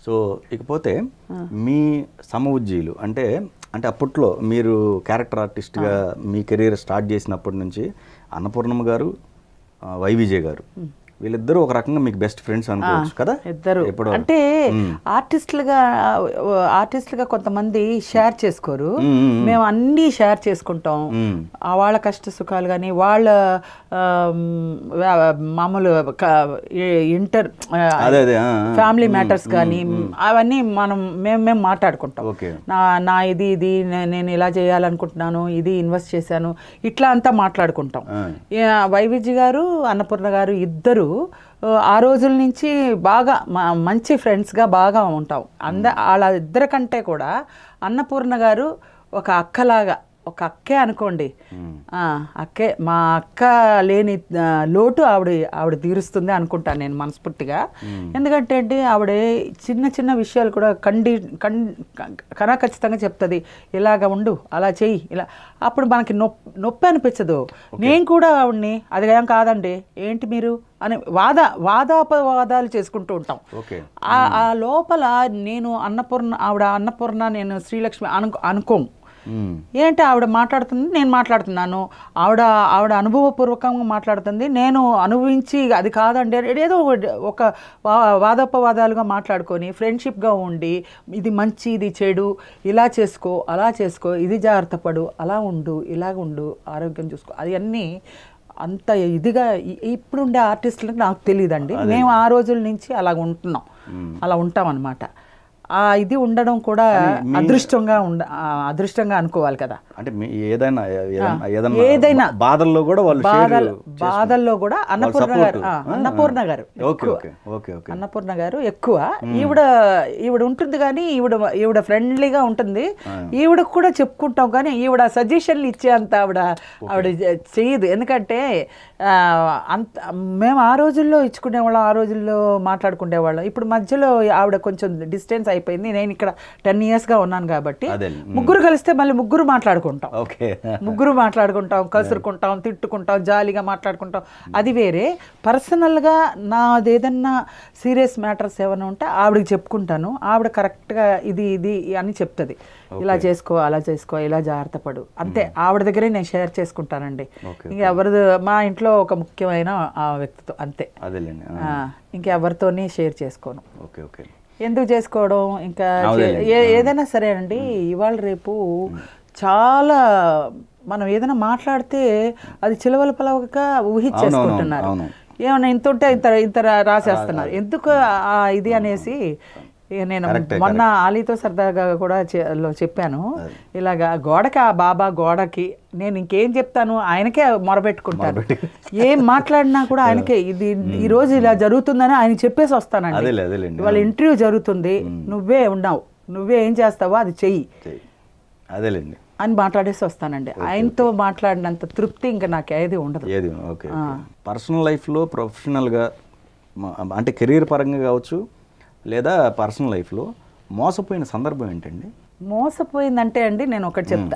So ఇకపోతే మీ సమఉజ్జీలు అంటే అంటే అప్పట్లో మీరు క్యారెక్టర్ ఆర్టిస్ట్గా మీ కెరీర్ స్టార్ట్ చేసినప్పటి నుంచి అన్నపూర్ణమ్మ గారు ఆ, వై విజయ్ గారు వీళ్ళిద్దరూ ఒక రకంగా మీకు బెస్ట్ ఫ్రెండ్స్ అనుకోవచ్చు కదా ఇద్దరు ఎప్పుడు అంటే ఆర్టిస్టులుగా ఆర్టిస్టులుగా కొంతమంది షేర్ చేసుకోరు మేము అన్నీ షేర్ చేసుకుంటాం మ్మ్. ఆ వాళ్ళ కష్ట సుఖాలు కానీ వాళ్ళ ఆమ్, వా- మామూలు క- ఈ- ఇంటర్ ఆ, అదే అదే ఆ, ఆ. ఫ్యామిలీ మ్యాటర్స్ కానీ అవన్నీ మనం మేము మేము మాట్లాడుకుంటాం ఓకే నా నా ఇది ఇది నే- నేను ఇలా చేయాలనుకుంటున్నాను ఇది ఇన్వెస్ట్ చేశాను ఇట్లా అంతా మాట్లాడుకుంటాం ఆ. యా, వైవిజి గారు అన్నపూర్ణ గారు ఇద్దరు ఆ, ఆ రోజుల నుంచి బాగా మ- మంచి ఫ్రెండ్స్గా బాగా ఉంటాం అంద వాళ్ళ ఇద్దరి కంటే కూడా అన్నపూర్ణ గారు ఒక అక్కలాగా ఒక అక్కే అనుకోండి ఆ, అక్కే మా అక్క లేని ఆ, లోటు ఆవిడ ఆవిడ తీరుస్తుంది అనుకుంటాను నేను మనస్ఫూర్తిగా ఎందుకంటే అండి ఆవిడ చిన్న చిన్న విషయాలు కూడా కండి కన్ కనా ఖచ్చితంగా చెప్తుంది ఇలాగ ఉండు అలా చెయ్యి ఇలా అప్పుడు మనకి నొప్పి నొప్పి అనిపించదు నేను కూడా ఆవిడ్ని అది ఏం కాదండి ఏంటి మీరు అని వాద వాదాపవాదాలు చేసుకుంటూ ఉంటాం ఓకే ఆ ఆ లోపల నేను అన్నపూర్ణ ఆవిడ అన్నపూర్ణ నేను శ్రీలక్ష్మి అను అనుకోం మ్మ్. ఏంటి ఆవిడ మాట్లాడుతుంది నేను మాట్లాడుతున్నాను ఆవిడ ఆవిడ అనుభవపూర్వకంగా మాట్లాడుతుంది నేను అనుభవించి అది కాదండి అని ఏదో ఒకటి- ఒక వా- వాదోపవాదాలుగా మాట్లాడుకొని ఫ్రెండ్షిప్గా ఉండి ఇది మంచి ఇది చెడు ఇలా చేసుకో అలా చేసుకో ఇది జాగ్రత్త పడు అలా ఉండు ఇలాగ ఉండు ఆరోగ్యం చూసుకో అవన్నీ అంత ఇదిగా ఇ- ఇప్పుడుండే ఆర్టిస్టులకు నాకు తెలియదండి మేము ఆ రోజుల నుంచి అలాగ ఉంటున్నాం అలా ఉంటాం అనమాట ఆ ఇది ఉండడం కూడా అదృష్టంగా ఉండ ఆ, అదృష్టంగా అనుకోవాలి కదా అంటే మీ ఏదైనా ఏదైనా ఏదైనా ఏదైనా. బాధల్లో కూడా వాళ్ళు బాధలు share బాధల్లో కూడా అన్నపూర్ణ support. గారు ఆ, అన్నపూర్ణ గారు ఓకే ఎక్కువ. ఓకే ఓకే ఓకే అన్నపూర్ణ గారు ఎక్కువ ఈవిడ ఈవిడ ఉంటుంది కానీ ఈవిడ ఈవిడ ఫ్రెండ్లీగా ఉంటుంది ఈవిడ కూడా చెప్పుకుంటాం కానీ ఈవిడ సజెషన్లు ఇచ్చే అంత ఆవిడ ఆవిడ చే- చేయదు ఎందుకంటే ఆ, అంత మేము ఆ రోజుల్లో ఇచ్చుకునేవాళ్ళం ఆ రోజుల్లో మాట్లాడుకునేవాళ్ళం ఇప్పుడు మధ్యలో ఆవిడ కొంచెం డిస్టెన్స్ అయిపోయింది నేను ఇక్కడ టెన్ ఇయర్స్గా ఉన్నాను కాబట్టి అదే ముగ్గురు కలిస్తే మళ్ళీ ముగ్గురు మాట్లాడుకుంటాం ఓకే ముగ్గురు మాట్లాడుకుంటాం కసురుకుంటాం తిట్టుకుంటాం జాలీగా మాట్లాడుకుంటాం అది వేరే పర్సనల్గా నాది ఏదన్నా సీరియస్ మ్యాటర్స్ ఏమైనా ఉంటే ఆవిడకి చెప్పుకుంటాను ఆవిడ కరెక్ట్గా ఇది ఇది అని చెప్తుంది ఇలా చేసుకో అలా చేసుకో ఇలా జాగ్రత్త పడు అంతే ఆవిడ దగ్గరే నేను షేర్ చేసుకుంటానండి ఓకే, ఇంక ఎవరిది మా ఇంట్లో ఒక ముఖ్యమైన ఆ వ్యక్తితో అంతే అదేలేండి ఆ, ఆ, ఇంకెవరితోని షేర్ చేసుకోను ఓకే ఓకే ఎందుకు చేసుకోవడం ఇంకా చే- అవునులే. ఏ- ఏదైనా సరే అండి ఇవాళ రేపు చాలా మనం ఏదైనా మాట్లాడితే అది చిలవల పలవక ఊహించేసుకుంటున్నారు అవును. ఏమన్నా ఇంత ఉంటే ఇంత ఇంత రా- రాసేస్తున్నారు ఎందుకు ఆ ఇది అనేసి ఇక నేను మొన్న ఆలీతో సరదాగా కూడా చె- లో చెప్పాను ఇలాగా గోడకి ఆ బాబా గోడకి నేను ఇంకేం చెప్తాను ఆయనకే మొరబెట్టుకుంటాను ఏం మాట్లాడినా కూడా ఆయనకే ఇది ఈ రోజు ఇలా జరుగుతుందని ఆయన చెప్పేసి వస్తానండి అదేలే అదేలేండి ఇవాళ ఇంటర్వ్యూ జరుగుతుంది నువ్వే ఉన్నావు నువ్వే ఏం చేస్తావో అది చెయ్యి చెయ్. అదేలేండి అని మాట్లాడేసి వస్తానండి ఆయనతో మాట్లాడినంత తృప్తి ఇంకా నాకు ఏది ఉండదు ఏది ఓకే పర్సనల్ లైఫ్లో ప్రొఫెషనల్గా మ- అంటే కెరీర్ పరంగా కావచ్చు లేదా పర్సనల్ లైఫ్లో మోసపోయిన సందర్భం ఏంటండి మోసపోయిందంటే అండి నేను ఒకటి చెప్తా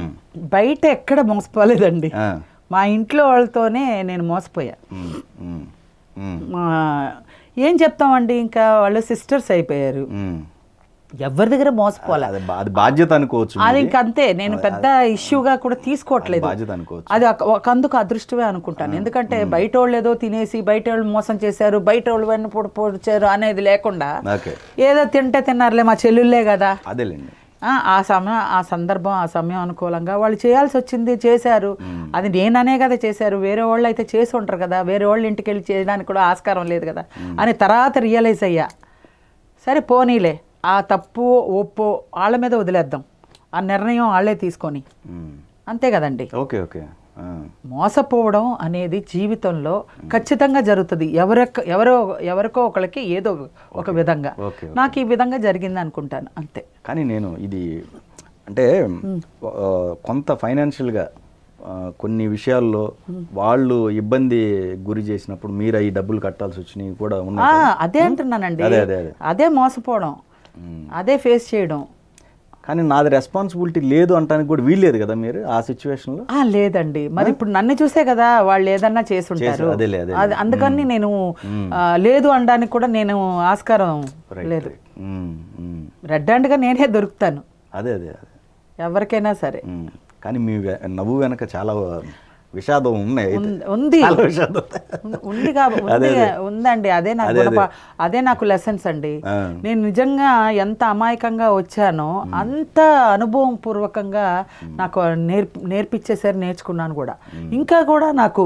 బయట ఎక్కడ మోసపోలేదండి ఆ, మా ఇంట్లో వాళ్ళతోనే నేను మోసపోయా ఉమ్, ఉమ్, ఉమ్, మా ఏం చెప్తామండి ఇంకా వాళ్ళు సిస్టర్స్ అయిపోయారు ఉమ్. ఎవరి దగ్గర మోసపోలే అది బా- అది బాధ్యత అనుకోవచ్చు అది మీది. ఇంక అంతే నేను పెద్ద ఇష్యూగా కూడా తీసుకోవట్లేదు బాధ్యత అనుకోవచ్చు అది ఒక- ఒక అందుకు అదృష్టమే అనుకుంటాను ఎందుకంటే బయట వాళ్ళు ఏదో తినేసి బయట వాళ్ళు మోసం చేశారు బయట వాళ్ళు వెన్ను పొడి పొడిచారు అనేది లేకుండా ఓకే ఏదో తింటే తిన్నారులే మా చెల్లుళ్ళే కదా అదేలేండి ఆ, ఆ సమయం ఆ సందర్భం ఆ సమయం అనుకూలంగా వాళ్ళు చేయాల్సి వచ్చింది చేశారు అది నేననే కదా చేశారు వేరే వాళ్ళు అయితే చేసి ఉంటారు కదా వేరే వాళ్ళ ఇంటికి వెళ్ళి చేయడానికి కూడా ఆస్కారం లేదు కదా అని తర్వాత రియలైజ్ అయ్యా సరే పోనీలే ఆ తప్పు ఒప్పు వాళ్ళ మీద వదిలేద్దాం ఆ నిర్ణయం వాళ్ళే తీసుకొని ఉమ్. అంతే కదండి ఓకే ఓకే ఆ, మోసపోవడం అనేది జీవితంలో ఖచ్చితంగా జరుగుతుంది ఎవరొక్క ఎవరో ఎవరికో ఒకరికి ఏదో ఒక విధంగా ఓకే నాకు ఈ విధంగా జరిగింది అనుకుంటాను అంతే కానీ నేను ఇది అంటే ఆ, కొంత ఫైనాన్షియల్గా కొన్ని విషయాల్లో వాళ్ళు ఇబ్బంది గురి చేసినప్పుడు మీరు ఈ డబ్బులు కట్టాల్సి వచ్చినవి కూడా ఆ, ఉన్నాయి అదే అంటున్నానండి అదే, అదే, అదే. అదే మోసపోవడం అదే ఫేస్ చేయడం కానీ నాది రెస్పాన్సిబిలిటీ లేదు అంటానికి కూడా వీల్లేదు కదా మీరు ఆ సిచ్యువేషన్లో ఆ లేదండి మరి ఇప్పుడు నన్ను చూసే కదా వాళ్ళు ఏదన్నా చేసి ఉంటారు చేసి- అదేలే, అదేలే. అది అందుకని నేను ఆ, లేదు అనడానికి కూడా నేను ఆస్కారం లేదు రైట్ ఉమ్, ఉమ్. రెడ్ హ్యాండ్గా నేనే దొరుకుతాను అదే అదే అదే ఎవరికైనా సరే ఉమ్. కానీ మీ వె- నవ్వు వెనక చాలా విషాదం ఉన్నాయి అయితే. ఉన్- ఉంది చాలా విషాదం ఉన్- ఉంది కాబ- అదే, ఉంది అదే. ఉందండి అదే నాకు అదే, గుణప- అదే. అదే నాకు లెసన్స్ అండి ఆ. నేను నిజంగా ఎంత అమాయకంగా వచ్చానో అంత అనుభవం పూర్వకంగా నాకు నేర్పి నేర్పించేసారి నేర్చుకున్నాను కూడా ఇంకా కూడా నాకు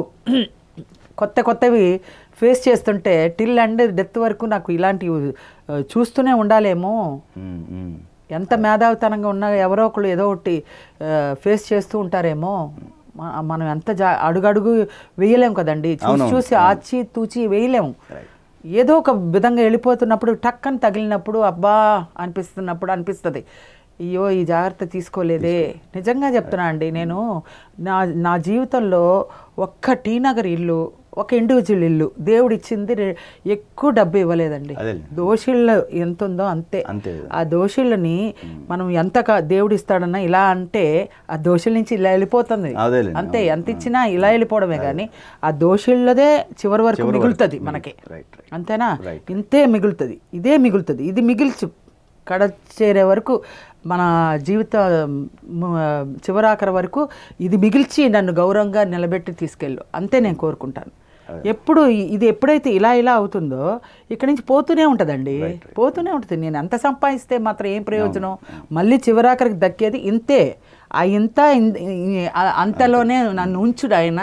కొత్త కొత్తవి ఫేస్ చేస్తుంటే టిల్ అండ్ డెత్ వరకు నాకు ఇలాంటివి ఆ, చూస్తూనే ఉండాలేమో ఉమ్, ఉమ్. ఎంత మేధావితనంగా ఉన్నా ఎవరో ఒకళ్ళు ఏదో ఒకటి ఫేస్ చేస్తూ ఉంటారేమో మ- మనం ఎంత జా అడుగడుగు వేయలేం కదండి చూసి అవునవును. చూసి ఆచి తూచి వేయలేము Right. ఏదో ఒక విధంగా వెళ్ళిపోతున్నప్పుడు టక్కని తగిలినప్పుడు అబ్బా అనిపిస్తున్నప్పుడు అనిపిస్తుంది అయ్యో ఈ జాగ్రత్త తీసుకోలేదే నిజంగా చెప్తున్నా అండి నేను నా నా జీవితంలో ఒక్క టీ నగర్ ఇల్లు ఒక ఇండివిజువల్ ఇల్లు దేవుడు ఇచ్చింది రె- ఎక్కువ డబ్బు ఇవ్వలేదండి అదేలే. దోషిళ్ళు ఎంత ఉందో అంతే అంతే ఆ దోషులని మనం ఎంత క- దేవుడు ఇస్తాడన్నా ఇలా అంటే ఆ దోషుల నుంచి ఇలా వెళ్ళిపోతుంది అదేలేండి, అంతే ఎంత ఇచ్చినా ఇలా వెళ్ళిపోవడమే కానీ ఆ దోషులదే చివరి వరకు చివరి వరకు మిగులుతుంది మనకి రైట్ రైట్ అంతేనా Right. ఇంతే మిగులుతుంది ఇదే మిగులుతుంది ఇది మిగిల్చు కడ చేరే వరకు మన జీవిత మ్, చివరాఖరి వరకు ఇది మిగిల్చి నన్ను గౌరవంగా నిలబెట్టి తీసుకెళ్ళు అంతే నేను కోరుకుంటాను ఎప్పుడు ఇ- ఇది ఎప్పుడైతే ఇలా ఇలా అవుతుందో ఇక్కడి నుంచి పోతూనే ఉంటుందండి పోతూనే ఉంటుంది నేను ఎంత సంపాదిస్తే మాత్రం ఏం ప్రయోజనం మళ్ళీ చివరాఖరికి దక్కేది ఇంతే ఆ ఇంత ఇన్- ఈ- ఆ అంతలోనే నన్ను ఉంచుడు ఆయన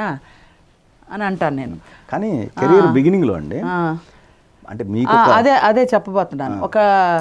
అని అంటాను నేను కానీ కెరీర్ బిగినింగ్ లో అండి ఆ. అంటే మీకు ఆ, ఒక అదే అదే చెప్పబోతున్నాను ఒక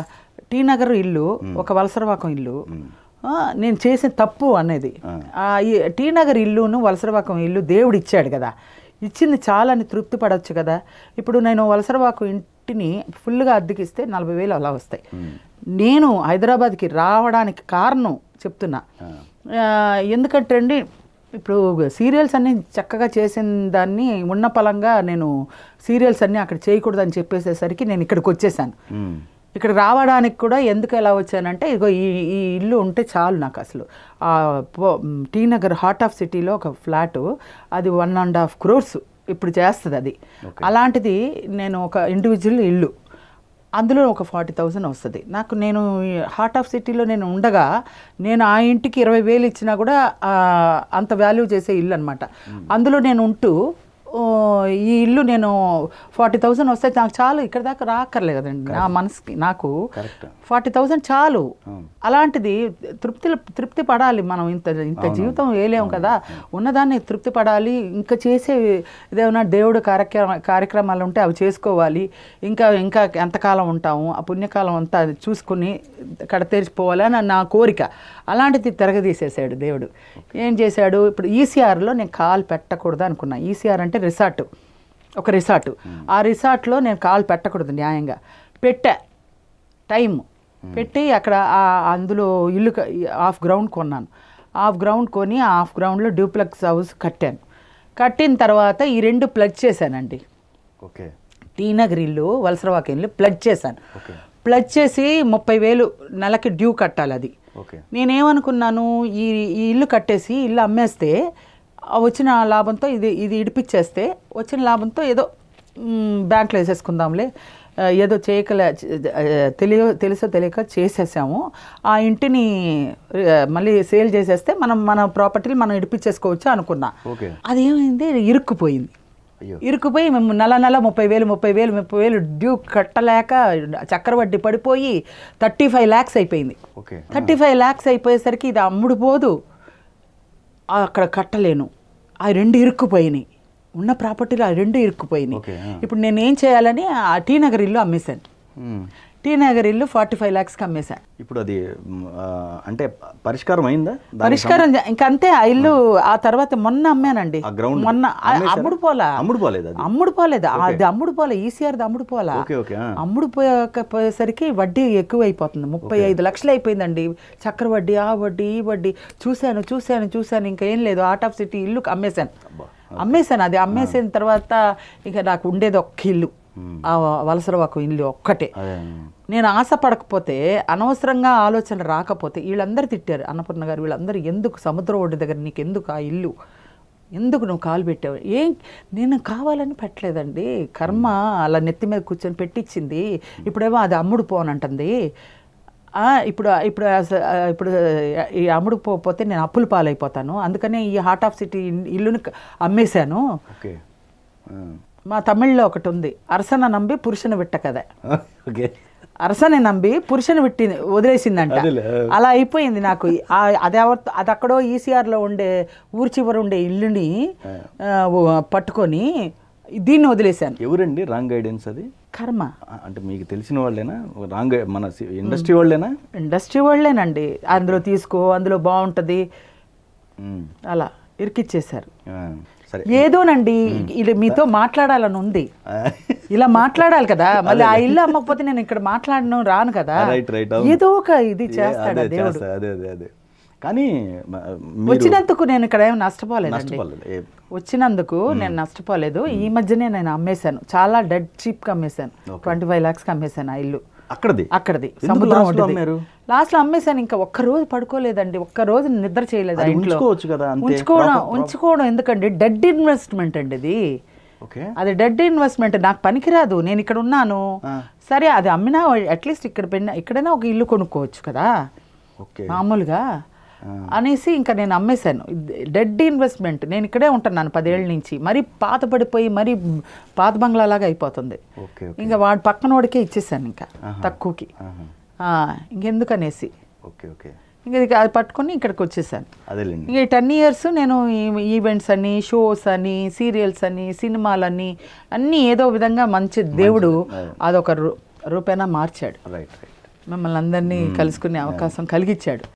టీ నగర్ ఇల్లు ఒక వలసరవాకం ఇల్లు ఆ, నేను చేసిన తప్పు అనేది ఆ, ఈ టీ నగర్ ఇల్లును వలసరవాకం ఇల్లు దేవుడు ఇచ్చాడు కదా ఇచ్చింది చాలని తృప్తి పడవచ్చు కదా ఇప్పుడు నేను వలసరవాకం ఇంటిని ఫుల్గా అద్దెకిస్తే నలభై వేలు అలా వస్తాయి నేను హైదరాబాద్కి రావడానికి కారణం చెప్తున్నా ఆ, ఎందుకంటే అండి ఇప్పుడు సీరియల్స్ అన్నీ చక్కగా చేసిన దాన్ని ఉన్న పలంగా నేను సీరియల్స్ అన్నీ అక్కడ చేయకూడదని చెప్పేసేసరికి నేను ఇక్కడికి వచ్చేసాను ఉమ్, ఇక్కడ రావడానికి కూడా ఎందుకు ఎలా వచ్చానంటే ఇగో ఈ ఈ ఇల్లు ఉంటే చాలు నాకు అసలు ఆ పో- టీ నగర్ హార్ట్ ఆఫ్ సిటీలో ఒక ఫ్లాట్ అది వన్ అండ్ హాఫ్ క్రోర్స్ ఇప్పుడు చేస్తుంది అది అలాంటిది నేను ఒక ఇండివిజువల్ ఇల్లు అందులో ఒక ఫార్టీ థౌజండ్ వస్తుంది నాకు నేను హార్ట్ ఆఫ్ సిటీలో నేను ఉండగా నేను ఆ ఇంటికి ఇరవై వేలు ఇచ్చినా కూడా ఆ, అంత వాల్యూ చేసే ఇల్లు అనమాట అందులో నేను ఉంటూ ఓ, ఈ ఇల్లు నేను ఫార్టీ థౌజండ్ వస్తే నాకు చాలు ఇక్కడ దాకా రాక్కర్లేదు కదండి నా మనసుకి నాకు కరెక్ట్ ఫార్టీ థౌజండ్ చాలు అవును. అలాంటిది తృప్తి తృప్తి పడాలి మనం ఇంత ఇంత జీవితం వేయలేము కదా ఉన్నదాన్ని తృప్తి పడాలి ఇంకా చేసే ఏదైనా దేవుడు కార్యక్రమ కార్యక్రమాలు ఉంటే అవి చేసుకోవాలి ఇంకా ఇంకా ఎంతకాలం ఉంటాము ఆ పుణ్యకాలం అంతా అది చూసుకుని కడతేర్చిపోవాలి అని నా కోరిక అలాంటిది తిరగదీసేసాడు దేవుడు ఏం చేశాడు ఇప్పుడు ఈసీఆర్లో నేను కాలు పెట్టకూడదు అనుకున్నా ఈసీఆర్ అంటే రిసార్ట్ ఒక రిసార్ట్ ఆ రిసార్ట్లో నేను కాలు పెట్టకూడదు న్యాయంగా పెట్టా టైం పెట్టి అక్కడ ఆ- అందులో ఇల్లు క- హాఫ్ గ్రౌండ్ కొన్నాను హాఫ్ గ్రౌండ్ కొని ఆ హాఫ్ గ్రౌండ్లో డ్యూప్లెక్స్ హౌస్ కట్టాను కట్టిన తర్వాత ఈ రెండు ప్లగ్ చేశానండి ఓకే టీ నగర్ ఇల్లు వలసరవాక ఇల్లు ప్లగ్ చేశాను ఓకే ప్లగ్ చేసి ముప్పై వేలు నెలకి డ్యూ కట్టాలి అది ఓకే నేనేమనుకున్నాను ఈ ఈ ఇల్లు కట్టేసి ఇల్లు అమ్మేస్తే ఆ వచ్చిన లాభంతో ఇది ఇది ఇడిపించేస్తే వచ్చిన లాభంతో ఏదో మ్, బ్యాంక్లో వేసేసుకుందాంలే ఆ, ఏదో చేయకలే తెలియ తెలుసో తెలియక చేసేసాము ఆ ఇంటిని ఆ, మళ్ళీ సేల్ చేసేస్తే మనం మన ప్రాపర్టీని మనం ఇడిపించేసుకోవచ్చు అనుకున్నా ఓకే అదేమైంది ఇరుక్కుపోయింది అయ్యో ఇరుక్కుపోయి మేము నెల నెల ముప్పై వేలు ముప్పై వేలు ముప్పై వేలు డ్యూ కట్టలేక చక్రవడ్డీ పడిపోయి థర్టీ ఫైవ్ ల్యాక్స్ అయిపోయింది ఓకే థర్టీ ఫైవ్ ల్యాక్స్ అయిపోయేసరికి ఇది అమ్ముడు పోదు ఆ అక్కడ కట్టలేను ఆ రెండు ఇరుక్కుపోయినాయి ఉన్న ప్రాపర్టీలో ఆ రెండు ఇరుక్కుపోయినాయి ఓకే, ఆ. ఇప్పుడు నేను ఏం చేయాలని ఆ టీ నగర్ ఇల్లు అమ్మేశాను ఉమ్. టీ నగర్ ఇల్లు ఫార్టీ ఫైవ్ ల్యాక్స్కి అమ్మేశాను ఇప్పుడు అది మ్, ఆ, అంటే పరిష్కారం అయిందా దానికి పరిష్కారం చే- ఇంకంతే ఆ ఇల్లు ఆ తర్వాత మొన్న అమ్మానండి ఆ ground మొన్న ఆ- అమ్మేశారా? అమ్ముడు పోలా అమ్ముడు పోలేదు అది అమ్ముడు పోలేదు అది అమ్ముడు పోలే ఈసీఆర్ది అమ్ముడు పోలా ఓకే ఓకే ఆ. అమ్ముడు పోయేసరికి వడ్డీ ఎక్కువ అయిపోతుంది ముప్పై ఐదు లక్షలు అయిపోయిందండి చక్ర వడ్డీ ఆ వడ్డీ ఈ వడ్డీ చూశాను చూశాను చూశాను ఇంకా ఏం లేదు ఆర్ట్ ఆఫ్ సిటీ ఇల్లు అమ్మేశాను అబ్బా. అమ్మేశాను అది అమ్మేసిన తర్వాత ఇక నాకు ఉండేది ఒక్క ఇల్లు మ్. ఆ వలసరవాకు ఇల్లు ఒక్కటే అదే నేను ఆశపడకపోతే అనవసరంగా ఆలోచన రాకపోతే వీళ్ళందరూ తిట్టారు అన్నపూర్ణ గారు వీళ్ళందరూ ఎందుకు సముద్రం ఒడ్డు దగ్గర నీకు ఎందుకు ఆ ఇల్లు ఎందుకు నువ్వు కాలు పెట్టావు ఏం నేను కావాలని పెట్టలేదండి కర్మ అలా నెత్తి మీద కూర్చొని పెట్టించింది ఇప్పుడేమో అది అమ్ముడు పోనంటుంది ఆ, ఇప్పుడు ఇప్పుడు అస- ఆ, ఇప్పుడు ఈ అమ్ముడు పోతే నేను అప్పులు పాలైపోతాను అందుకనే ఈ హార్ట్ ఆఫ్ సిటీ ఇల్లుని క- అమ్మేశాను ఓకే మా తమిళ్లో ఒకటి ఉంది అరసన నంబి పురుషుని విట్ట కదా ఓకే అరసని నంబి పురుషుని విట్టి వదిలేసిందంట అదేలే. అలా అయిపోయింది నాకు ఆ- అది ఎవరి అది అక్కడో ఈసీఆర్లో ఉండే ఊరి చివర ఉండే ఇల్లుని ఆ, ఓ- పట్టుకొని దీన్ని వదిలేశాను ఎవరండి రాంగ్ గైడెన్స్ అది కర్మ ఆ, అంటే మీకు తెలిసిన వాళ్ళేనా రాంగ్ మన ఇండస్ట్రీ వాళ్ళేనా ఇండస్ట్రీ వాళ్ళేనండి అందులో తీసుకో అందులో బాగుంటుంది మ్మ్. అలా ఇరికిచ్చేశారు ఆ, సరే ఏదోనండి ఇది మీతో మాట్లాడాలని ఉంది ఆ, ఇలా మాట్లాడాలి కదా మళ్ళీ ఆ ఇల్లు అమ్మకపోతే నేను ఇక్కడ మాట్లాడను రాను కదా రైట్ రైట్ అవును. ఏదో ఒక ఇది ఏ, చేస్తాడు అదే దేవుడు చేస్తా, అదే అదే అదే కానీ మ- మీరు వచ్చినందుకు నేను ఇక్కడ ఏం నష్టపోలేదండి నష్టపోలేదు ఏ, వచ్చినందుకు నేను నష్టపోలేదు ఈ మధ్యనే నేను అమ్మేశాను చాలా డెడ్ చీప్గా అమ్మేశాను ట్వంటీ ఫైవ్ ల్యాక్స్కి అమ్మేశాను ఆ ఇల్లు అక్కడది అక్కడది ఎందుకు సముద్రం last లో ఒడ్డుది. అమ్మారు? లాస్ట్ లో అమ్మేశాను ఇంకా ఒక్క రోజు పడుకోలేదండి ఒక్క రోజు నిద్ర చేయలేదు ఆ అది ఇంట్లో ఉంచుకోవచ్చు కదా అంతే. ఉంచుకోవడం Proper- ఉంచుకోవడం ఎందుకండి డెడ్ ఇన్వెస్ట్మెంట్ అండి ఇది ఓకే అది డెడ్ ఇన్వెస్ట్మెంట్ నాకు పనికిరాదు నేను ఇక్కడ ఉన్నాను ఆ. సరే అది అమ్మినా అట్లీస్ట్ ఇక్కడ పెన్న ఇక్కడైనా ఒక ఇల్లు కొనుక్కోవచ్చు కదా ఓకే మామూలుగా అనేసి ఇంకా నేను అమ్మేశాను డెడ్ ఇన్వెస్ట్మెంట్ నేను ఇక్కడే ఉంటున్నాను పదేళ్ళ నుంచి మరీ పాత పడిపోయి మరీ పాత బంగ్లాలాగా అయిపోతుంది ఓకే ఓకే ఇంకా వాడు పక్కన వాడికే ఇచ్చేసాను ఇంకా తక్కువకి ఆహా. ఆ, ఇంకెందుకనేసి ఓకే ఓకే ఇంకా ఇది అది పట్టుకొని ఇక్కడికి వచ్చేసాను అదేలేండి ఇంకా ఈ టెన్ ఇయర్స్ నేను ఈ ఈవెంట్స్ అని షోస్ అని సీరియల్స్ అని సినిమాలని అన్నీ ఏదో విధంగా మంచి దేవుడు అదొక రూ రూపేణా మార్చాడు రైట్ రైట్ మిమ్మల్ని అందరినీ కలుసుకునే అవకాశం కలిగించాడు